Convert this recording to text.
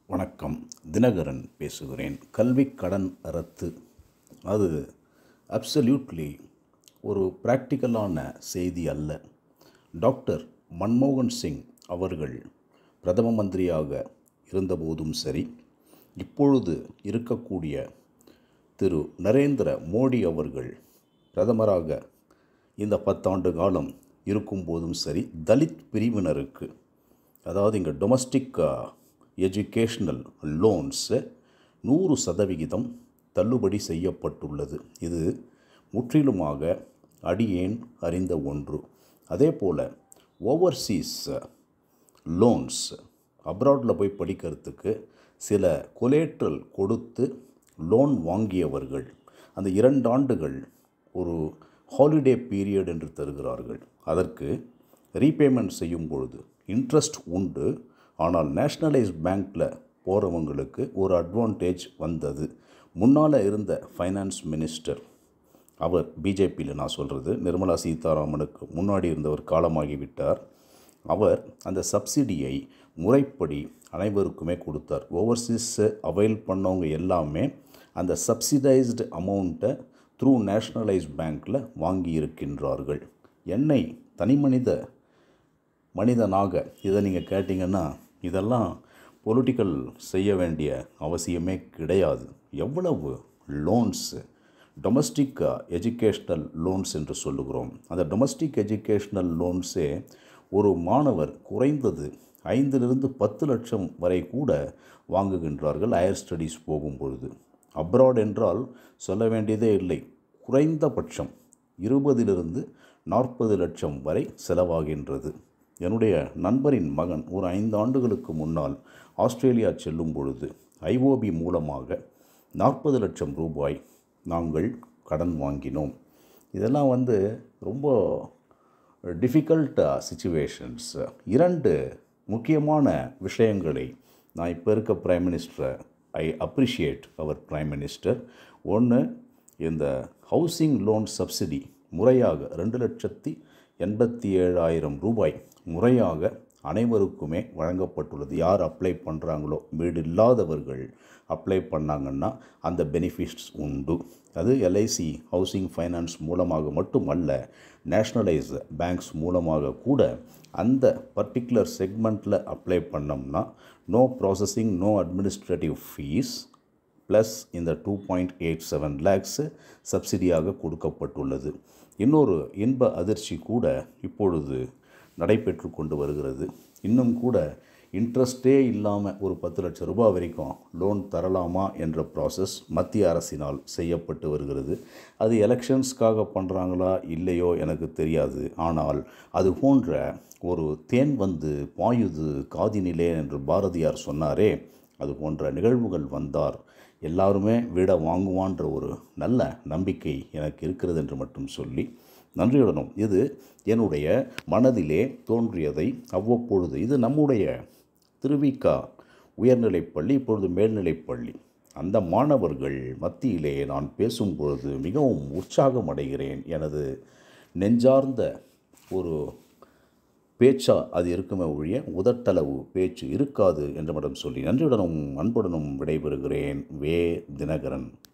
வணக்கம் தினகரன் பேசுகிறேன் கல்வி கடன் ரத்து அது அப்சல்யூட்லி ஒரு ப்ராக்டிக்கலான செய்தி அல்ல டாக்டர் மன்மோகன் சிங் அவர்கள் பிரதம மந்திரியாக இருந்தபோதும் சரி இப்பொழுது இருக்கக்கூடிய திரு நரேந்திர மோடி அவர்கள் பிரதமராக இந்த பத்தாண்டு காலம் இருக்கும்போதும் சரி தலித் பிரிவினருக்கு அதாவது இங்கே டொமஸ்டிக் எஜுகேஷ்னல் லோன்ஸு நூறு சதவிகிதம் தள்ளுபடி செய்யப்பட்டுள்ளது இது முற்றிலுமாக அடியேன் அறிந்த ஒன்று அதே போல் ஓவர்சீஸ் லோன்ஸ் அப்ராடில் போய் படிக்கிறதுக்கு சில கொலேட்ரல் கொடுத்து லோன் வாங்கியவர்கள் அந்த இரண்டு ஆண்டுகள் ஒரு ஹாலிடே பீரியட் என்று தருகிறார்கள் அதற்கு ரீபேமெண்ட் செய்யும் பொழுது இன்ட்ரெஸ்ட் உண்டு ஆனால் நேஷ்னலைஸ் பேங்க்கில் போகிறவங்களுக்கு ஒரு அட்வான்டேஜ் வந்தது முன்னால் இருந்த ஃபைனான்ஸ் மினிஸ்டர் அவர் பிஜேபியில் நான் சொல்கிறது நிர்மலா சீதாராமனுக்கு முன்னாடி இருந்தவர் காலமாகிவிட்டார் அவர் அந்த சப்சிடியை முறைப்படி அனைவருக்குமே கொடுத்தார் ஓவர்சீஸ் அவைல் பண்ணவங்க எல்லாமே அந்த சப்சிடைஸ்டு அமௌண்ட்டை த்ரூ நேஷ்னலைஸ் பேங்க்கில் வாங்கி இருக்கின்றார்கள் என்னை தனிமனித மனிதனாக இதை நீங்கள் கேட்டிங்கன்னா இதெல்லாம் பொலிட்டிக்கல் செய்ய வேண்டிய அவசியமே கிடையாது எவ்வளவு லோன்ஸு டொமஸ்டிக் எஜுகேஷ்னல் லோன்ஸ் என்று சொல்லுகிறோம் அந்த டொமஸ்டிக் எஜுகேஷ்னல் லோன்ஸே ஒரு மாணவர் குறைந்தது ஐந்திலிருந்து பத்து லட்சம் வரை கூட வாங்குகின்றார்கள் ஹையர் ஸ்டடீஸ் போகும் பொழுது அப்ராட் என்றால் சொல்ல வேண்டியதே இல்லை குறைந்தபட்சம் இருபதிலிருந்து நாற்பது லட்சம் வரை செலவாகின்றது என்னுடைய நண்பரின் மகன் ஒரு ஐந்து ஆண்டுகளுக்கு முன்னால் ஆஸ்திரேலியா செல்லும் பொழுது ஐஓபி மூலமாக நாற்பது லட்சம் ரூபாய் நாங்கள் கடன் வாங்கினோம் இதெல்லாம் வந்து ரொம்ப டிஃபிகல்ட் சுச்சுவேஷன்ஸ் இரண்டு முக்கியமான விஷயங்களை நான் இப்போ இருக்க பிரைம் மினிஸ்டரை ஐ அப்ரிஷியேட் அவர் பிரைம் மினிஸ்டர் ஒன்று இந்த ஹவுசிங் லோன் சப்சிடி முறையாக ரெண்டு லட்சத்தி எண்பத்தி ஏழாயிரம் ரூபாய் முறையாக அனைவருக்குமே வழங்கப்பட்டுள்ளது யார் அப்ளை பண்ணுறாங்களோ வீடு இல்லாதவர்கள் அப்ளை பண்ணாங்கன்னா அந்த பெனிஃபிட்ஸ் உண்டு அது எல்ஐசி ஹவுசிங் ஃபைனான்ஸ் மூலமாக மட்டுமல்ல நேஷ்னலைஸ் பேங்க்ஸ் மூலமாக கூட அந்த பர்டிகுலர் செக்மெண்ட்டில் அப்ளை பண்ணோம்னா no processing no administrative fees plus இந்த two point eight seven lakhs சப்சிடியாக கொடுக்கப்பட்டுள்ளது இன்னொரு இன்ப அதிர்ச்சி கூட இப்பொழுது நடைபெற்று கொண்டு வருகிறது இன்னும் கூட இன்ட்ரெஸ்டே இல்லாமல் ஒரு பத்து லட்சம் ரூபாய் வரைக்கும் லோன் தரலாமா என்ற ப்ராசஸ் மத்திய அரசினால் செய்யப்பட்டு வருகிறது அது எலெக்ஷன்ஸ்க்காக பண்ணுறாங்களா இல்லையோ எனக்கு தெரியாது ஆனால் அது போன்ற ஒரு தேன் வந்து பாயுது காதினிலே என்று பாரதியார் சொன்னாரே அது போன்ற நிகழ்வுகள் வந்தார் எல்லாருமே வீடை வாங்குவான்ற ஒரு நல்ல நம்பிக்கை எனக்கு இருக்கிறது என்று மட்டும் சொல்லி நன்றியுடனும் இது என்னுடைய மனதிலே தோன்றியதை அவ்வப்பொழுது இது நம்முடைய திருவிக்கா உயர்நிலைப்பள்ளி இப்பொழுது மேல்நிலைப்பள்ளி அந்த மாணவர்கள் மத்தியிலே நான் பேசும் பொழுது மிகவும் உற்சாகம் அடைகிறேன் எனது நெஞ்சார்ந்த ஒரு பேச்சா அது இருக்குமே ஒழிய உதட்டளவு பேச்சு இருக்காது என்று மட்டும் சொல்லி நன்றியுடனும் அன்புடனும் விடைபெறுகிறேன் வே தினகரன்